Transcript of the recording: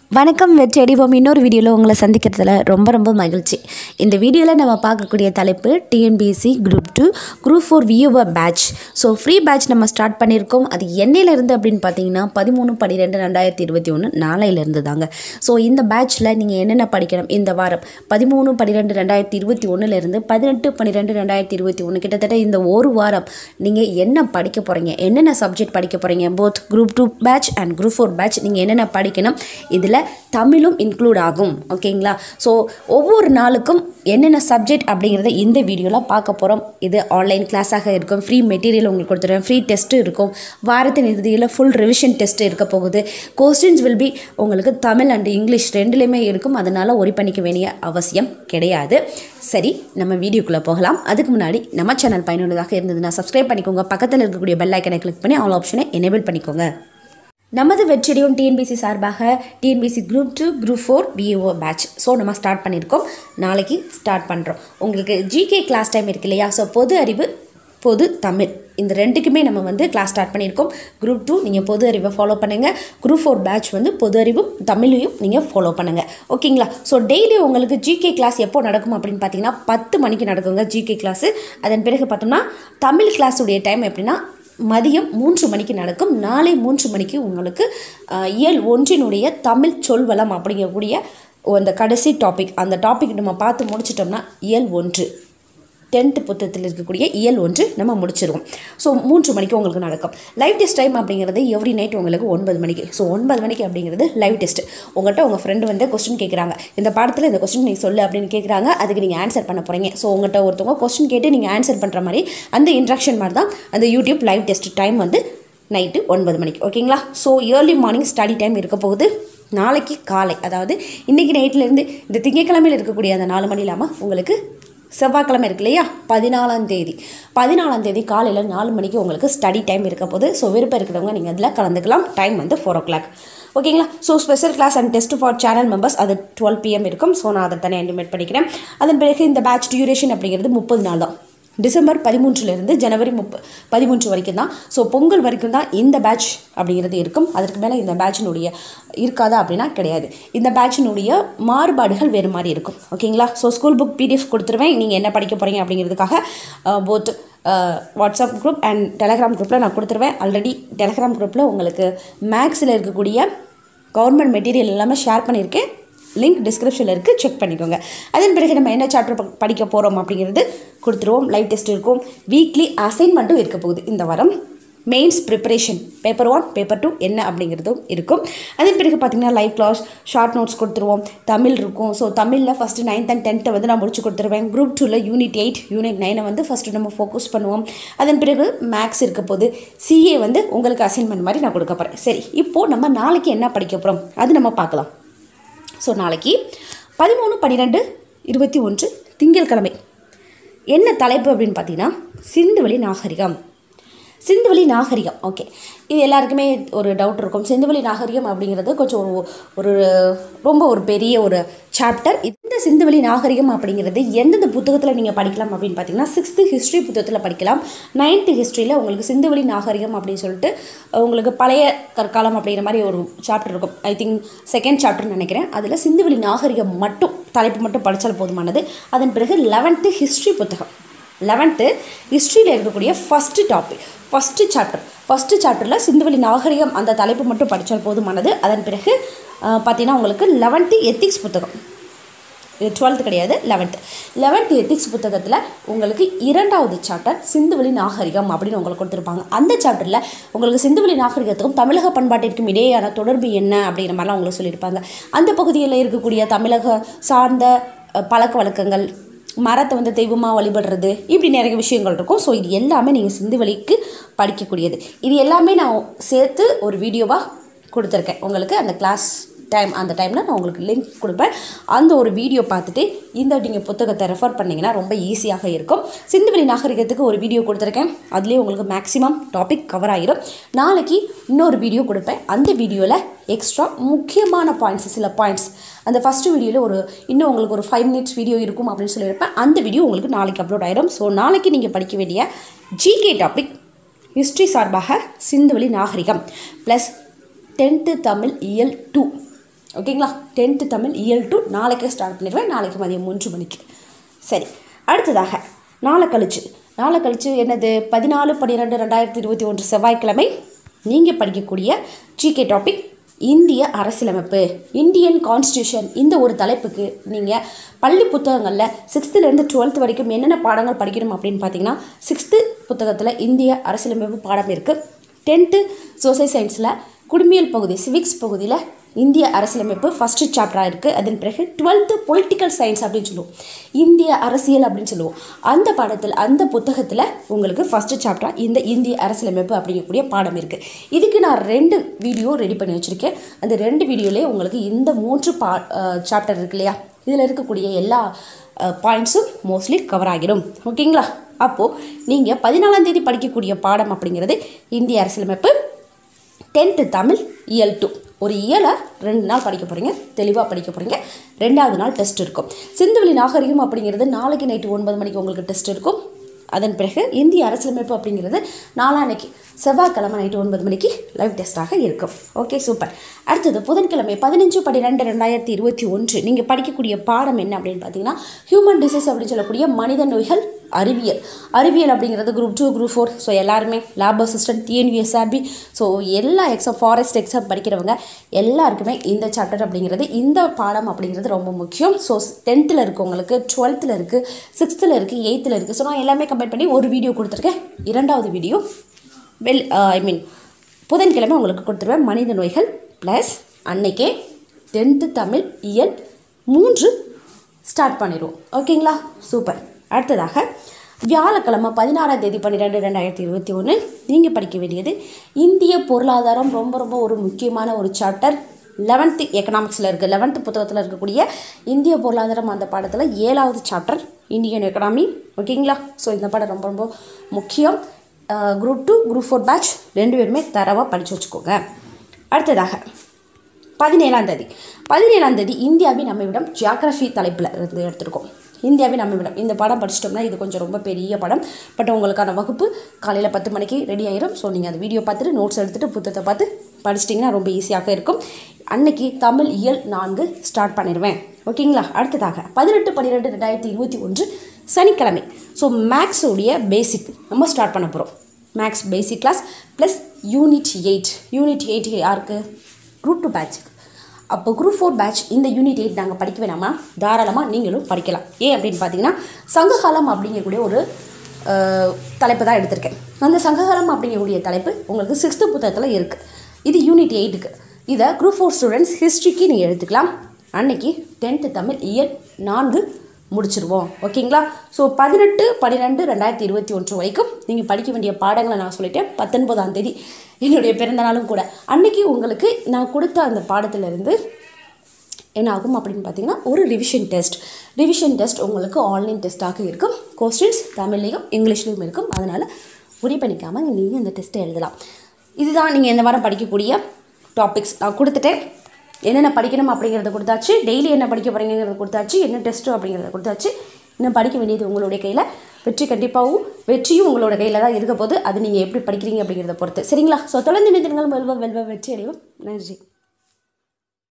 வணக்கம் வெற்றியடிவோம் இன்னொரு வீடியோவில் உங்களை சந்திக்கிறதுல ரொம்ப ரொம்ப மகிழ்ச்சி இந்த வீடியோவில் நம்ம பார்க்கக்கூடிய தலைப்பு TNPSC group two group four viewer batch so free batch நம்ம ஸ்டார்ட் பண்ணியிருக்கோம் அது என்னையிலேருந்து அப்படின்னு பார்த்தீங்கன்னா பதிமூணு பன்னிரெண்டு ரெண்டாயிரத்தி இருபத்தி ஒன்று நாளையிலேருந்து தாங்க ஸோ இந்த பேட்ச்சில் நீங்கள் என்னென்ன படிக்கணும் இந்த வாரம் பதிமூணு பன்னிரெண்டு ரெண்டாயிரத்தி இருபத்தி ஒன்றுலேருந்து பதினெட்டு பன்னிரெண்டு ரெண்டாயிரத்தி இருபத்தி ஒன்று கிட்டத்தட்ட இந்த ஒரு வாரம் நீங்கள் என்ன படிக்க போகிறீங்க என்னென்ன சப்ஜெக்ட் படிக்க போகிறீங்க both group two batch and group four batch நீங்கள் என்னென்ன படிக்கணும் இதில் தமிழும் இன்க்ளூட் ஆகும் ஓகேங்களா ஸோ ஒவ்வொரு நாளுக்கும் என்னென்ன சப்ஜெக்ட் அப்படிங்கிறத இந்த வீடியோவில் பார்க்க போகிறோம் இது ஆன்லைன் கிளாஸாக இருக்கும் ஃப்ரீ மெட்டீரியல் உங்களுக்கு கொடுத்துருவேன் ஃப்ரீ டெஸ்ட்டு இருக்கும் வாரத்தின் இறுதியில் ஃபுல் ரிவிஷன் டெஸ்ட் இருக்க போகுது கொஸ்டின்ஸ் வில் பி உங்களுக்கு தமிழ் அண்ட் இங்கிலீஷ் ரெண்டுலேயுமே இருக்கும் அதனால் ஒரி பண்ணிக்க வேண்டிய அவசியம் கிடையாது சரி நம்ம வீடியோக்குள்ளே போகலாம் அதுக்கு முன்னாடி நம்ம சேனல் பயனுள்ளதாக இருந்ததுன்னா சப்ஸ்கிரைப் பண்ணிக்கோங்க பக்கத்தில் இருக்கக்கூடிய பெல் ஐக்கனை கிளிக் பண்ணி ஆல் ஆப்ஷனை எனேபிள் பண்ணிக்கோங்க நமது வெற்றிடியும் டிஎன்பிசி சார்பாக TNPSC group two group four VAO batch so நம்ம ஸ்டார்ட் பண்ணியிருக்கோம் நாளைக்கு ஸ்டார்ட் பண்ணுறோம் உங்களுக்கு ஜிகே கிளாஸ் டைம் இருக்கு இல்லையா ஸோ பொது அறிவு பொது தமிழ் இந்த ரெண்டுக்குமே நம்ம வந்து கிளாஸ் ஸ்டார்ட் பண்ணியிருக்கோம் குரூப் டூ நீங்கள் பொது அறிவை ஃபாலோ பண்ணுங்கள் குரூப் ஃபோர் பேட்ச் வந்து பொது அறிவும் தமிழையும் நீங்கள் ஃபாலோ பண்ணுங்கள் ஓகேங்களா ஸோ டெய்லி உங்களுக்கு ஜிகே கிளாஸ் எப்போ நடக்கும் அப்படின்னு பார்த்தீங்கன்னா பத்து மணிக்கு நடக்குங்க ஜிகே கிளாஸு அதன் பிறகு பார்த்தோம்னா தமிழ் கிளாஸுடைய டைம் எப்படின்னா மதியம் மூன்று மணிக்கு நடக்கும் நாளை மூன்று மணிக்கு உங்களுக்கு அஹ், இயல் ஒன்றினுடைய தமிழ் சொல்வளம் அப்படிங்கக்கூடிய அந்த கடைசி டாபிக் அந்த டாபிக் நம்ம பார்த்து முடிச்சிட்டோம்னா இயல் ஒன்று டென்த்து புத்தகத்தில் இருக்கக்கூடிய இயல் ஒன்று நம்ம முடிச்சிருவோம் ஸோ மூன்று மணிக்கு உங்களுக்கு நடக்கும் லைவ் டெஸ்ட் டைம் அப்படிங்கிறது எவ்ரி நைட் உங்களுக்கு ஒன்பது மணிக்கு ஸோ ஒன்பது மணிக்கு அப்படிங்கிறது லைவ் டெஸ்ட் உங்கள்கிட்ட உங்கள் ஃப்ரெண்டு வந்து கொஸ்டின் கேட்குறாங்க இந்த பாடத்தில் இந்த கொஸ்டின் நீ சொல்லு அப்படின்னு கேட்குறாங்க அதுக்கு நீங்கள் ஆன்சர் பண்ண போகிறீங்க ஸோ உங்கள்கிட்ட ஒருத்தவங்க கொஸ்டின் கேட்டு நீங்கள் ஆன்சர் பண்ணுற மாதிரி அந்த இன்ட்ராக்ஷன் மாதிரி தான் அந்த யூடியூப் லைவ் டெஸ்ட் டைம் வந்து நைட்டு ஒன்பது மணிக்கு ஓகேங்களா so early morning study time இருக்க போகுது நாளைக்கு காலை அதாவது இன்றைக்கி நைட்லேருந்து இந்த திங்கட்கிழமையில் இருக்கக்கூடிய அந்த நாலு மணி இல்லாமல் உங்களுக்கு செவ்வாய்க்கிழமை இருக்கு இல்லையா பதினாலாம் தேதி பதினாலாம் தேதி காலையில் நாலு மணிக்கு உங்களுக்கு ஸ்டடி டைம் இருக்க போது ஸோ விருப்பம் இருக்கிறவங்க நீங்கள் அதில் கலந்துக்கலாம் டைம் வந்து ஃபோர் ஓ கிளாக் ஓகேங்களா so special class and test for channel members அது டுவெல் பிஎம் இருக்கும் ஸோ நான் அதை தனியாக இன்டிமேட் பண்ணிக்கிறேன் அதன் பிறகு இந்த பேட்ச் டியூரேஷன் அப்படிங்கிறது முப்பது நாள் தான் டிசம்பர் பதிமூன்றுலேருந்து ஜனவரி முப்ப பதிமூன்று வரைக்கும் தான் ஸோ பொங்கல் வரைக்கும் தான் இந்த பேட்ச் அப்படிங்கிறது இருக்கும் அதற்கு மேலே இந்த பேட்சினுடைய இருக்காதா அப்படின்னா கிடையாது இந்த பேட்சினுடைய மாறுபாடுகள் வேறு மாதிரி இருக்கும் ஓகேங்களா ஸோ ஸ்கூல் புக் பிடிஎஃப் கொடுத்துருவேன் நீங்கள் என்ன படிக்க போகிறீங்க அப்படிங்கிறதுக்காக both WhatsApp group and Telegram குரூப்பில் நான் கொடுத்துருவேன் ஆல்ரெடி டெலகிராம் குரூப்பில் உங்களுக்கு மேக்ஸில் இருக்கக்கூடிய கவர்மெண்ட் மெட்டீரியல் எல்லாமே ஷேர் பண்ணியிருக்கேன் லிங்க் டிஸ்கிரிப்ஷனில் இருக்குது செக் பண்ணிக்கோங்க அதன் பிறகு நம்ம என்ன சாப்டர் படிக்க போகிறோம் அப்படிங்கிறது கொடுத்துருவோம் லைவ் டெஸ்ட் இருக்கும் வீக்லி அசைன்மெண்ட்டும் இருக்க போகுது இந்த வாரம் mains preparation paper one paper two என்ன அப்படிங்கிறதும் இருக்கும் அதன் பிறகு பார்த்திங்கன்னா லைவ் கிளாஸ் ஷார்ட் நோட்ஸ் கொடுத்துருவோம் தமிழ் இருக்கும் ஸோ தமிழில் ஃபஸ்ட்டு நைன்த் அண்ட் டென்த்தை வந்து நான் முடிச்சு கொடுத்துருவேன் குரூப் டூவில் யூனிட் எயிட் யூனிட் நைனை வந்து ஃபஸ்ட்டு நம்ம ஃபோக்கஸ் பண்ணுவோம் அதன் பிறகு மேக்ஸ் இருக்க போது சிஏ வந்து உங்களுக்கு அசைன்மெண்ட் மாதிரி நான் கொடுக்க போகிறேன் சரி இப்போது நம்ம நாளைக்கு என்ன படிக்க போகிறோம் அது நம்ம பார்க்கலாம் ஸோ நாளைக்கு பதிமூணு பன்னிரெண்டு இருபத்தி ஒன்று திங்கட்கிழமை என்ன தலைப்பு அப்படின்னு பார்த்தீங்கன்னா சிந்துவெளி நாகரிகம் சிந்துவெளி நாகரிகம் ஓகே இது எல்லாருக்குமே ஒரு டவுட் இருக்கும் சிந்துவெளி நாகரிகம் அப்படிங்கிறது கொஞ்சம் ஒரு ஒரு ரொம்ப ஒரு பெரிய ஒரு சாப்டர் இந்த சிந்துவெளி நாகரிகம் அப்படிங்கிறது எந்தெந்த புத்தகத்தில் நீங்கள் படிக்கலாம் அப்படின்னு பார்த்தீங்கன்னா சிக்ஸ்த்து ஹிஸ்ட்ரி புத்தகத்தில் படிக்கலாம் நைன்த்து ஹிஸ்ட்ரியில் உங்களுக்கு சிந்துவெளி நாகரிகம் அப்படின்னு சொல்லிட்டு உங்களுக்கு பழைய கற்காலம் அப்படிங்கிற மாதிரி ஒரு சாப்டர் இருக்கும் ஐ திங்க் செகண்ட் சாப்டர்னு நினைக்கிறேன் அதில் சிந்துவெளி நாகரிகம் மட்டும் தலைப்பு மட்டும் படித்தால் போதுமானது அதன் பிறகு லெவன்த்து ஹிஸ்ட்ரி புத்தகம் லெவன்த்து ஹிஸ்ட்ரியில் இருக்கக்கூடிய first topic first chapter first சாப்டரில் சிந்துவெளி நாகரிகம் அந்த தலைப்பு மட்டும் படித்தால் போதுமானது அதன் பிறகு அஹ், பார்த்தீங்கன்னா உங்களுக்கு லெவன்த்து எத்திக்ஸ் புத்தகம் இது டுவெல்த்து கிடையாது லெவன்த்து லெவன்த்து எத்திக்ஸ் புத்தகத்தில் உங்களுக்கு இரண்டாவது சாப்டர் சிந்துவெளி நாகரிகம் அப்படின்னு உங்களுக்கு கொடுத்துருப்பாங்க அந்த சாப்டரில் உங்களுக்கு சிந்துவெளி நாகரிகத்துக்கும் தமிழக பண்பாட்டிற்கும் இடையேயான தொடர்பு என்ன அப்படிங்கிற மாதிரிலாம் உங்களுக்கு சொல்லியிருப்பாங்க அந்த பகுதியில் இருக்கக்கூடிய தமிழக சார்ந்த அஹ், பழக்க வழக்கங்கள் மரத்தை வந்து தெய்வமாக வழிபடுறது இப்படி நிறைய விஷயங்கள் இருக்கும் ஸோ இது எல்லாமே நீங்கள் சிந்துவெளிக்கு படிக்கக்கூடியது இது எல்லாமே நான் சேர்த்து ஒரு வீடியோவாக கொடுத்துருக்கேன் உங்களுக்கு அந்த கிளாஸ் டைம் அந்த டைமில் நான் உங்களுக்கு லிங்க் கொடுப்பேன் அந்த ஒரு வீடியோ பார்த்துட்டு இந்த நீங்கள் புத்தகத்தை ரெஃபர் பண்ணிங்கன்னா ரொம்ப ஈஸியாக இருக்கும் சிந்துவெளி நாகரிகத்துக்கு ஒரு வீடியோ கொடுத்துருக்கேன் அதுலேயே உங்களுக்கு மேக்ஸிமம் டாபிக் கவர் ஆகிரும் நாளைக்கு இன்னொரு வீடியோ கொடுப்பேன் அந்த வீடியோவில் எக்ஸ்ட்ரா முக்கியமான பாயிண்ட்ஸ் சில பாயிண்ட்ஸ் அந்த ஃபஸ்ட்டு வீடியோவில் ஒரு இன்னும் உங்களுக்கு ஒரு ஃபைவ் மினிட்ஸ் வீடியோ இருக்கும் அப்படின்னு சொல்லியிருப்பேன் அந்த வீடியோ உங்களுக்கு நாளைக்கு அப்லோட் ஆயிரும் ஸோ நாளைக்கு நீங்கள் படிக்க வேண்டிய ஜிகே டாபிக் ஹிஸ்ட்ரி சார்பாக சிந்துவெளி நாகரிகம் ப்ளஸ் டென்த்து தமிழ் இயல் டூ ஓகேங்களா டென்த்து தமிழ் இயல் டூ நாளைக்கே ஸ்டார்ட் பண்ணிடுவேன் நாளைக்கு மதியம் மூன்று மணிக்கு சரி அடுத்ததாக நாளை கழிச்சு நாளை கழிச்சு என்னது பதினாலு பன்னிரெண்டு ரெண்டாயிரத்தி இருபத்தி ஒன்று செவ்வாய்க்கிழமை நீங்கள் படிக்கக்கூடிய ஜிகே டாபிக் இந்திய அரசியலமைப்பு இந்தியன் கான்ஸ்டியூஷன் இந்த ஒரு தலைப்புக்கு நீங்கள் பள்ளி புத்தகங்களில் சிக்ஸ்த்துலேருந்து டுவெல்த் வரைக்கும் என்னென்ன பாடங்கள் படிக்கணும் அப்படின்னு பார்த்தீங்கன்னா சிக்ஸ்த்து புத்தகத்தில் இந்திய அரசியலமைப்பு பாடம் இருக்குது டென்த்து சோசியல் சயின்ஸில் குடிமியல் பகுதி சிவிக்ஸ் பகுதியில் இந்திய அரசியலமைப்பு ஃபஸ்ட்டு சாப்டராக இருக்குது அதன் பிறகு டுவெல்த்து பொலிட்டிக்கல் சயின்ஸ் அப்படின்னு சொல்லுவோம் இந்திய அரசியல் அப்படின்னு சொல்லுவோம் அந்த பாடத்தில் அந்த புத்தகத்தில் உங்களுக்கு ஃபஸ்ட்டு சாப்டராக இந்த இந்திய அரசியலமைப்பு அப்படிங்கக்கூடிய பாடம் இருக்குது இதுக்கு நான் ரெண்டு வீடியோ ரெடி பண்ணி வச்சுருக்கேன் அந்த ரெண்டு வீடியோலேயே உங்களுக்கு இந்த மூன்று பா சாப்டர் இருக்கு இல்லையா இதில் இருக்கக்கூடிய எல்லா பாயிண்ட்ஸும் மோஸ்ட்லி கவர் ஆகிடும் ஓகேங்களா அப்போது நீங்கள் பதினாலாம் தேதி படிக்கக்கூடிய பாடம் அப்படிங்கிறது இந்திய அரசியலமைப்பு டென்த்து தமிழ் இயல் டூ ஒரு இயலை ரெண்டு நாள் படிக்க போகிறீங்க தெளிவாக படிக்க போகிறீங்க ரெண்டாவது நாள் டெஸ்ட் இருக்கும் சிந்துவெளி நாகரிகம் அப்படிங்கிறது நாளைக்கு நைட்டு ஒன்பது மணிக்கு உங்களுக்கு டெஸ்ட் இருக்கும் அதன் பிறகு இந்திய அரசியலமைப்பு அப்படிங்கிறது நாளான்னைக்கு செவ்வாய்க்கிழமை நைட்டு ஒன்பது மணிக்கு லைவ் டெஸ்ட்டாக இருக்கும் ஓகே சூப்பர் அடுத்தது புதன்கிழமை பதினஞ்சு பன்னிரெண்டு ரெண்டாயிரத்தி இருபத்தி ஒன்று நீங்கள் படிக்கக்கூடிய பாடம் என்ன அப்படின்னு பார்த்தீங்கன்னா ஹியூமன் டிசீஸ் அப்படின்னு சொல்லக்கூடிய மனித நோய்கள் அறிவியல் அறிவியல் அப்படிங்கிறது group two group four so எல்லாருமே லேப் அசிஸ்டன்ட் டிஎன்விஎஸ்ஆர்பி ஸோ எல்லா எக்ஸாம் ஃபாரஸ்ட் எக்ஸாம் படிக்கிறவங்க எல்லாருக்குமே இந்த சாப்டர் அப்படிங்கிறது இந்த பாடம் அப்படிங்கிறது ரொம்ப முக்கியம் ஸோ டென்த்தில் இருக்கவங்களுக்கு டுவெல்த்தில் இருக்குது சிக்ஸ்த்தில் இருக்குது எயித்தில் இருக்குது ஸோ நான் எல்லாமே கம்பேர் பண்ணி ஒரு வீடியோ கொடுத்துருக்கேன் இரண்டாவது வீடியோ வெல் ஐ மீன் புதன்கிழமை உங்களுக்கு கொடுத்துருவேன் மனித நோய்கள் ப்ளஸ் அன்னைக்கே டென்த்து தமிழ் இயல் மூன்று ஸ்டார்ட் பண்ணிடுவோம் ஓகேங்களா சூப்பர் அடுத்ததாக வியாழக்கிழமை பதினாறாம் தேதி பன்னிரெண்டு ரெண்டாயிரத்தி இருபத்தி ஒன்று நீங்கள் படிக்க வேண்டியது இந்திய பொருளாதாரம் ரொம்ப ரொம்ப ஒரு முக்கியமான ஒரு சாப்டர் லெவன்த்து எக்கனாமிக்ஸில் இருக்குது லெவன்த்து புத்தகத்தில் இருக்கக்கூடிய இந்திய பொருளாதாரம் அந்த பாடத்தில் ஏழாவது சாப்டர் இந்தியன் எக்கனாமி ஓகேங்களா ஸோ இந்த பாடம் ரொம்ப ரொம்ப முக்கியம் group two group four batch ரெண்டு பேருமே தரவாக படித்து வச்சுக்கோங்க அடுத்ததாக பதினேழாம் தேதி பதினேழாம் தேதி இந்தியாவின் நம்மிடம் ஜியாகிரஃபி தலைப்பில் இருந்து எடுத்திருக்கோம் இந்தியாவின் நம்மிடம் இந்த படம் படிச்சிட்டோம்னா இது கொஞ்சம் ரொம்ப பெரிய படம் பட் உங்களுக்கான வகுப்பு காலையில் பத்து மணிக்கு ரெடி ஆயிரும் ஸோ நீங்கள் அந்த வீடியோ பார்த்துட்டு நோட்ஸ் எடுத்துகிட்டு புத்தகத்தை பார்த்து படிச்சிட்டிங்கன்னா ரொம்ப ஈஸியாக இருக்கும் அன்னைக்கு தமிழ் இயல் நான்கு ஸ்டார்ட் பண்ணிடுவேன் ஓகேங்களா அடுத்ததாக பதினெட்டு பன்னிரெண்டு ரெண்டாயிரத்தி இருபத்தி ஒன்று சனிக்கிழமை ஸோ மேக்ஸோடைய பேசிக் நம்ம ஸ்டார்ட் பண்ண போகிறோம் maths basic class plus unit eight unit eight யாருக்கு குரூப் டூ பேட்சுக்கு அப்போ குரூப் ஃபோர் பேட்ச் இந்த யூனிட் எயிட் நாங்கள் படிக்க வேணாமா தாராளமாக நீங்களும் படிக்கலாம் ஏன் அப்படின்னு பார்த்தீங்கன்னா சங்ககாலம் அப்படிங்கக்கூடிய ஒரு அஹ், தலைப்பு தான் எடுத்திருக்கேன் அந்த சங்ககாலம் அப்படிங்கக்கூடிய தலைப்பு உங்களுக்கு சிக்ஸ்த்து புத்தகத்தில் இருக்குது இது யூனிட் எயிட்டுக்கு இதை குரூப் ஃபோர் ஸ்டூடெண்ட்ஸ் ஹிஸ்ட்ரிக்கு நீங்கள் எடுத்துக்கலாம் அன்னைக்கு டென்த்து தமிழ் இயல் நான்கு முடிச்சிருவோம் ஓகேங்களா ஸோ பதினெட்டு பன்னிரெண்டு ரெண்டாயிரத்தி இருபத்தி ஒன்று வரைக்கும் நீங்கள் படிக்க வேண்டிய பாடங்களை நான் சொல்லிட்டேன் பத்தொன்பதாம் தேதி என்னுடைய பிறந்த நாளும் கூட அன்னைக்கு உங்களுக்கு நான் கொடுத்த அந்த பாடத்திலிருந்து என்ன ஆகும் அப்படின்னு பார்த்தீங்கன்னா ஒரு ரிவிஷன் டெஸ்ட் ரிவிஷன் டெஸ்ட் உங்களுக்கு ஆன்லைன் டெஸ்ட்டாக இருக்கும் கொஸ்டின்ஸ் தமிழ்லேயும் இங்கிலீஷ்லேயும் இருக்கும் அதனால் உரி பண்ணிக்காமல் நீங்கள் இந்த டெஸ்ட்டை எழுதலாம் இதுதான் நீங்கள் இந்த வாரம் படிக்கக்கூடிய டாபிக்ஸ் நான் கொடுத்துட்டேன் என்னென்ன படிக்கணும் அப்படிங்கிறத கொடுத்தாச்சு டெய்லி என்ன படிக்க போகிறீங்கிறத கொடுத்தாச்சு என்ன டெஸ்ட்டு அப்படிங்கிறத கொடுத்தாச்சு இன்னும் படிக்க வேண்டியது உங்களுடைய கையில் வெற்றி கண்டிப்பாகவும் வெற்றியும் உங்களோட கையில் தான் இருக்க போது அது நீங்கள் எப்படி படிக்கிறீங்க அப்படிங்கிறத பொறுத்து சரிங்களா ஸோ தொடர்ந்து நினைத்திருங்கள் வெல்வ வெல்வ வெற்றி அடைவோம் நன்றி